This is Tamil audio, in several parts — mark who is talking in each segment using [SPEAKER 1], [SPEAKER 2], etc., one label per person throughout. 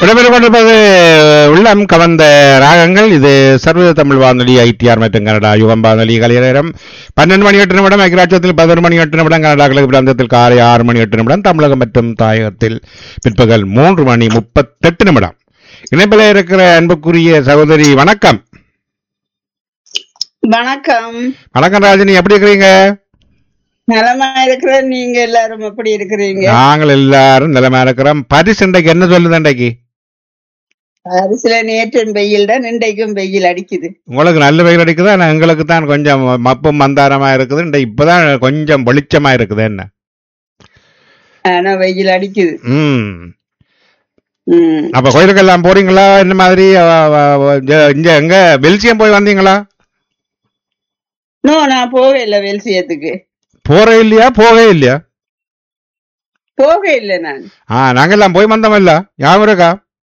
[SPEAKER 1] இடம்பெற்றுக் கொண்டிருப்பது உள்ளம் கவர்ந்த ராகங்கள் இது சர்வ தமிழ் வானொலி ஐடிஆர் மற்றும் கனடா யுகம் வானொலி கலையரம் பன்னெண்டு மணி எட்டு நிமிடம் ஐக்கியராட்சத்தில் பதினொரு மணி எட்டு நிமிடம் கனடா கிழக்கு பிராந்தத்தில் காலை ஆறு மணி எட்டு நிமிடம் தமிழகம் மற்றும் தாயகத்தில் பிற்பகல் மூன்று மணி முப்பத்தெட்டு நிமிடம் இணைப்பில் இருக்கிற அன்புக்குரிய சகோதரி வணக்கம்
[SPEAKER 2] வணக்கம்
[SPEAKER 1] வணக்கம் ராஜினி எப்படி இருக்கிறீங்க
[SPEAKER 2] நலமா இருக்கிற நீங்க எல்லாரும் எப்படி இருக்கிறீங்க
[SPEAKER 1] நாங்கள் எல்லாரும் நிலைமை இருக்கிறோம் பரிசு இன்றைக்கு என்ன சொல்லுது இன்றைக்கு
[SPEAKER 2] அரிசில நேற்றும் வெயில் தான் இன்றைக்கும் வெயில் அடிக்குது
[SPEAKER 1] உங்களுக்கு நல்ல வெயில் அடிக்குது ஆனா எங்களுக்கு தான் கொஞ்சம் மப்பும் மந்தாரமா இருக்குது இந்த இப்பதான் கொஞ்சம் வெளிச்சமா இருக்குது என்ன
[SPEAKER 2] ஆனா வெயில் அடிக்குது
[SPEAKER 1] ம்
[SPEAKER 2] ம்
[SPEAKER 1] அப்ப கோயிலுக்கெல்லாம் போறீங்களா என்ன மாதிரி அ, அ, அ, இங்க- இங்க எங்க பெல்ஜியம் போய் வந்தீங்களா
[SPEAKER 2] நோ நான் போக இல்ல வெல்சியத்துக்கு
[SPEAKER 1] போறே இல்லையா போகவே இல்லையா
[SPEAKER 2] போக இல்ல நான்
[SPEAKER 1] ஆ நாங்கெல்லாம் போய் வந்தோம் இல்ல ஞாபகம் இருக்கா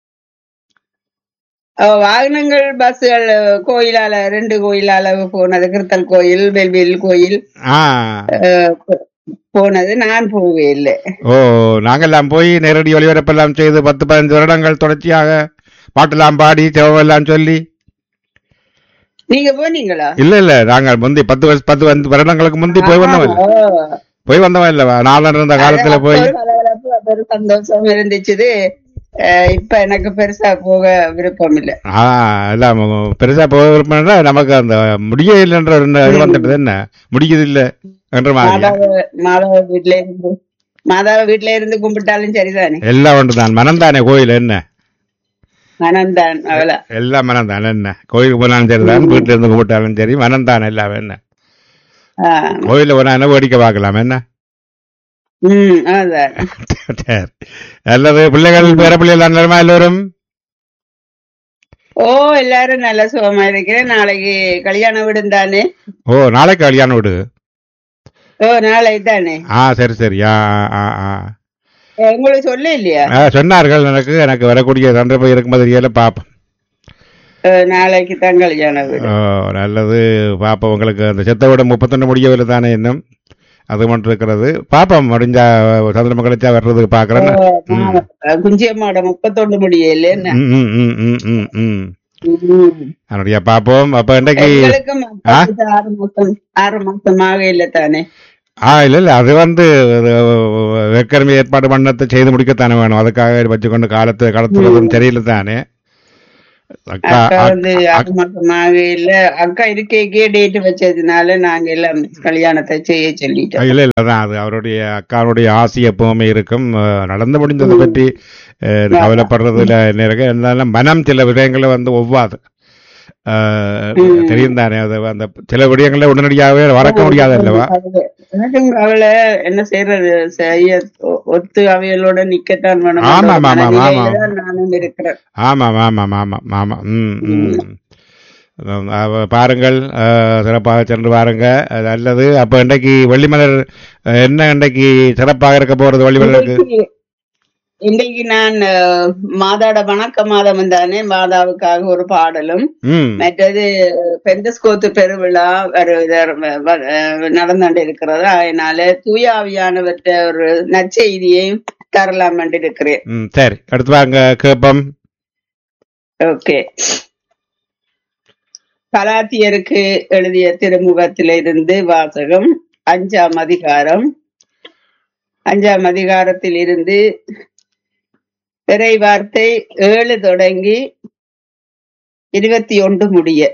[SPEAKER 2] அஹ், வாகனங்கள் பஸ்ஸுகள் கோயிலால ரெண்டு கோயிலால போனது கிருத்தல் கோயில் வெல்வேல் கோயில்
[SPEAKER 1] ஆ
[SPEAKER 2] அஹ், போ- போனது நான் போகவே இல்லை
[SPEAKER 1] ஓ நாங்கெல்லாம் போய் நேரடி ஒளிபரப்பெல்லாம் செய்து பத்து பதினஞ்சு வருடங்கள் தொடர்ச்சியாக பாட்டெல்லாம் பாடி செவெல்லாம் சொல்லி
[SPEAKER 2] நீங்க போனீங்களா
[SPEAKER 1] இல்ல இல்ல நாங்க முந்தி பத்து வருஷ பத்து வந்து வருடங்களுக்கு முந்தி போய் வந்தோம் இல்ல
[SPEAKER 2] ஓ.
[SPEAKER 1] போய் வந்தோம் இல்ல நாளன் இருந்த காலத்துல
[SPEAKER 2] அது
[SPEAKER 1] போய்
[SPEAKER 2] அப்போ ஒரு கலகலப்பு, அது ஒரு சந்தோஷம் இருந்துச்சு அஹ் இப்ப எனக்கு பெருசா போக விருப்பம் இல்ல
[SPEAKER 1] ஆ எல்லாம் பெருசா போக விருப்பம்னா நமக்கு அந்த முடிய இல்லைன்ற ஒரு இது வந்துட்டது என்ன முடியுது இல்ல என்ற மாதிரி
[SPEAKER 2] மாதாவ மாதாவ வீட்ல இருந்து மாதாவ வீட்ல இருந்து கும்பிட்டாலும் சரிதானே
[SPEAKER 1] எல்லாம் ஒன்றுதான் மனம்தானே கோயில் என்ன
[SPEAKER 2] மனம்தான் அவள
[SPEAKER 1] எல்லாம் மனம்தான் என்ன கோயிலுக்கு போனாலும் சரிதான் வீட்டுல இருந்து கும்பிட்டாலும் சரி மனம்தான் எல்லாம் என்ன கோயில போனா என்ன வேடிக்கை பார்க்கலாம் என்ன
[SPEAKER 2] உம் அதான்
[SPEAKER 1] சரி. நல்லது பிள்ளைகள் பேர பிள்ளைகள் நல்லமா எல்லோரும்
[SPEAKER 2] ஓ எல்லாரும் நல்ல சுகமா இருக்கிறேன் நாளைக்கு கல்யாண வீடும் தானே
[SPEAKER 1] ஓ நாளைக்கு கல்யாணம் விடு
[SPEAKER 2] ஓ நாளைக்கு தானே
[SPEAKER 1] ஆ சரி சரி ஆ ஆ ஆ
[SPEAKER 2] அஹ் உங்களுக்கு சொல்ல இல்லையா
[SPEAKER 1] ஆ, சொன்னார்கள் எனக்கு எனக்கு வரக்கூடிய சந்தர்ப்பம் இருக்கும்போது தெரியல பாப்போம்
[SPEAKER 2] அஹ் நாளைக்கு தான் கல்யாண வீடு
[SPEAKER 1] ஓ, நல்லது பாப்போம் உங்களுக்கு அந்த செத்த விட முப்பத்தொன்று முடியவில்லை தானே இன்னும் அது மட்டும் இருக்கிறது பாப்போம் முடிஞ்சா சந்திரம கழிச்சா வர்றதுக்கு பாக்குறேன்
[SPEAKER 2] குஞ்சியம்மாவோட முப்பத்தொண்டு முடியல என்ன
[SPEAKER 1] ம், ம், ம், ம், ம், ம்.
[SPEAKER 2] உம்.
[SPEAKER 1] அதனுடைய பாப்போம் அப்ப இன்றைக்கு
[SPEAKER 2] எங்களுக்கும் அப்பாவுக்கு ஆறு மாசம் ஆறு மாசமாக இல்ல தானே
[SPEAKER 1] ஆ இல்ல இல்ல அது வந்து ஏற்கனவே ஏற்பாடு பண்ணத்தை செய்து முடிக்கத்தானே வேணும் அதுக்காக வச்சுக்கொண்டு காலத்து கடத்துறதும் சரியில்லை தானே அக்கா
[SPEAKER 2] அக்கா
[SPEAKER 1] அக்-
[SPEAKER 2] வந்து ஆறு மாசமாக இல்ல அக்கா இருக்கே டேட் வச்சதுனால நாங்க எல்லாம் கல்யாணத்தை செய்ய சொல்லிட்டோம்
[SPEAKER 1] இல்ல இல்ல அதான் அது அவருடைய அக்காவுடைய ஆசை எப்பவுமே இருக்கும் அஹ், நடந்து முடிந்ததை பற்றி அஹ், கவலைப்படுறதுல என்ன இருக்கு இருந்தாலும் மனம் சில விடயங்களை வந்து ஒவ்வாது அஹ்,
[SPEAKER 2] ம்.
[SPEAKER 1] தெரியும் தானே அது அந்த சில விடயங்களை உடனடியாகவே மறக்க முடியாது அல்லவா
[SPEAKER 2] எனக்கும் அவளை என்ன செய்யறது செய்ய ஒ- ஒத்து அவைகளோட நிக்கத்தான் வேணும்
[SPEAKER 1] ஆமா, ஆமா, ஆமா, ஆமா.
[SPEAKER 2] மனநிலையில நானும் இருக்கிறேன்
[SPEAKER 1] ஆமாம் ஆமாம் ஆமாம் ஆமாம் ம் ம் அஹ், அவ- பாருங்கள் அஹ், சிறப்பாக சென்று பாருங்க அது நல்லது அப்ப இன்றைக்கு வெள்ளிமலர் அஹ், என்ன இன்றைக்கு சிறப்பாக இருக்க போறது வெள்ளிமலருக்கு
[SPEAKER 2] இன்றைக்கு- இன்றைக்கு நான் அஹ், மாதாட வணக்க மாதம் தானே மாதாவுக்காக ஒரு பாடலும்
[SPEAKER 1] ம்
[SPEAKER 2] மற்றது பெந்தஸ்கோத்து பெருவிழா நடந்தாண்டு இருக்கிறது அதனால தூயாவியானவற்ற ஒரு நற்செய்தியையும் தரலாம் என்று இருக்கிறேன்
[SPEAKER 1] ம் சரி அடுத்து வாங்க கேப்பம்
[SPEAKER 2] ஓகே கலாத்தியருக்கு எழுதிய திருமுகத்திலிருந்து வாசகம் அஞ்சாம் அதிகாரம் அஞ்சாம் அதிகாரத்தில் இருந்து இறை வார்த்தை ஏழு தொடங்கி இருபத்தி ஒன்று முடிய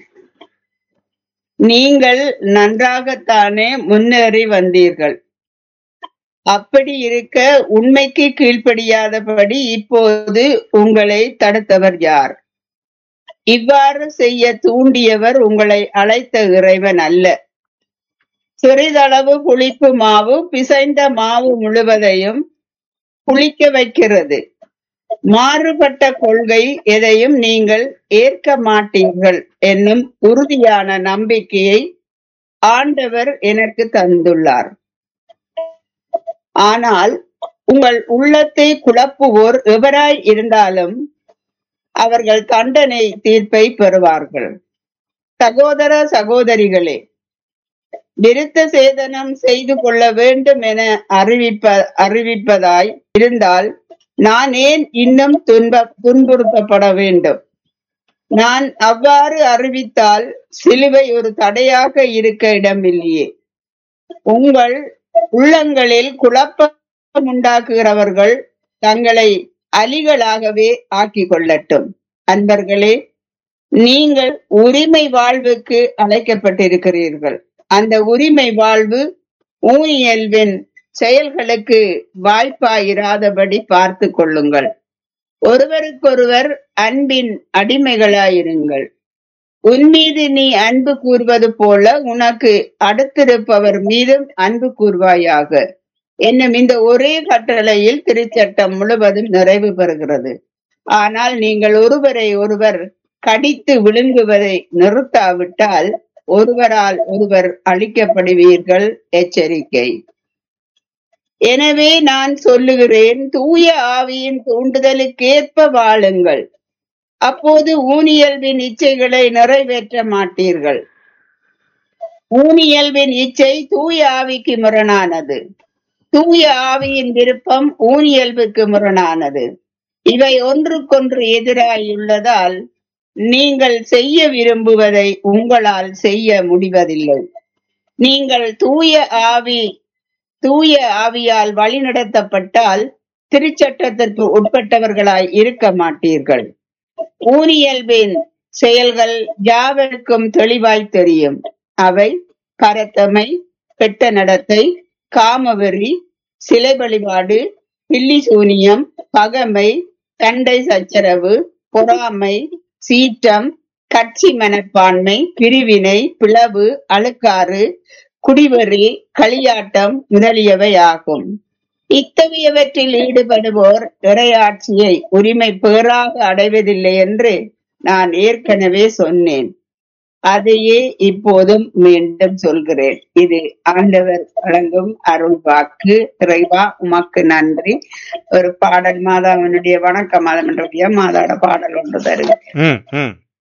[SPEAKER 2] நீங்கள் நன்றாகத்தானே முன்னேறி வந்தீர்கள் அப்படி இருக்க உண்மைக்கு கீழ்ப்படியாதபடி இப்போது உங்களை தடுத்தவர் யார் இவ்வாறு செய்ய தூண்டியவர் உங்களை அழைத்த இறைவன் அல்ல சிறிதளவு புளிப்பு மாவு பிசைந்த மாவு முழுவதையும் புளிக்க வைக்கிறது மாறுபட்ட கொள்கை எதையும் நீங்கள் ஏற்க மாட்டீர்கள் என்னும் உறுதியான நம்பிக்கையை ஆண்டவர் எனக்கு தந்துள்ளார் ஆனால் உங்கள் உள்ளத்தை குழப்புவோர் எவராய் இருந்தாலும் அவர்கள் தண்டனை தீர்ப்பை பெறுவார்கள் சகோதர சகோதரிகளே விருத்த சேதனம் செய்து கொள்ள வேண்டும் என அறிவிப்ப அறிவிப்பதாய் இருந்தால் நான் ஏன் இன்னும் துன்ப துன்புறுத்தப்பட வேண்டும் நான் அவ்வாறு அறிவித்தால் சிலுவை ஒரு தடையாக இருக்க இடமில்லையே உங்கள் உள்ளங்களில் குழப்பம் உண்டாக்குகிறவர்கள் தங்களை அலிகளாகவே ஆக்கிக் கொள்ளட்டும் அன்பர்களே நீங்கள் உரிமை வாழ்வுக்கு அழைக்கப்பட்டிருக்கிறீர்கள் அந்த உரிமை வாழ்வு ஊழியல்வின் செயல்களுக்கு வாய்ப்பாயிராதபடி பார்த்து கொள்ளுங்கள் ஒருவருக்கொருவர் அன்பின் அடிமைகளாயிருங்கள் உன் மீது நீ அன்பு கூறுவது போல உனக்கு அடுத்திருப்பவர் மீதும் அன்பு கூறுவாயாக என்னும் இந்த ஒரே கட்டளையில் திருச்சட்டம் முழுவதும் நிறைவு பெறுகிறது ஆனால் நீங்கள் ஒருவரை ஒருவர் கடித்து விழுங்குவதை நிறுத்தாவிட்டால் ஒருவரால் ஒருவர் அழிக்கப்படுவீர்கள் எச்சரிக்கை எனவே நான் சொல்லுகிறேன் தூய ஆவியின் தூண்டுதலுக்கேற்ப வாழுங்கள் அப்போது ஊனியல்பின் இச்சைகளை நிறைவேற்ற மாட்டீர்கள் ஊனியல்பின் இச்சை தூய ஆவிக்கு முரணானது தூய ஆவியின் விருப்பம் ஊனியல்புக்கு முரணானது இவை ஒன்றுக்கொன்று எதிராயுள்ளதால் நீங்கள் செய்ய விரும்புவதை உங்களால் செய்ய முடிவதில்லை நீங்கள் தூய ஆவி தூய ஆவியால் வழிநடத்தப்பட்டால் திருச்சட்டத்திற்கு உட்பட்டவர்களாய் இருக்க மாட்டீர்கள் ஊனியல்பின் செயல்கள் யாவருக்கும் தெளிவாய் தெரியும் அவை பரத்தமை கெட்ட நடத்தை காமவெறி சிலை வழிபாடு பில்லி சூனியம் பகமை சண்டை சச்சரவு பொறாமை சீற்றம் கட்சி மனப்பான்மை பிரிவினை பிளவு அழுக்காறு குடிவெறி களியாட்டம் முதலியவை ஆகும் இத்தகையவற்றில் ஈடுபடுவோர் இறையாட்சியை உரிமை பேறாக அடைவதில்லை என்று நான் ஏற்கனவே சொன்னேன் அதையே இப்போதும் மீண்டும் சொல்கிறேன் இது ஆண்டவர் வழங்கும் அருள் வாக்கு இறைவா உமக்கு நன்றி ஒரு பாடல் மாதாவனுடைய வணக்க மாதம் என்ற மாதாட பாடல் ஒன்று தருகிறேன்
[SPEAKER 1] ம் ம்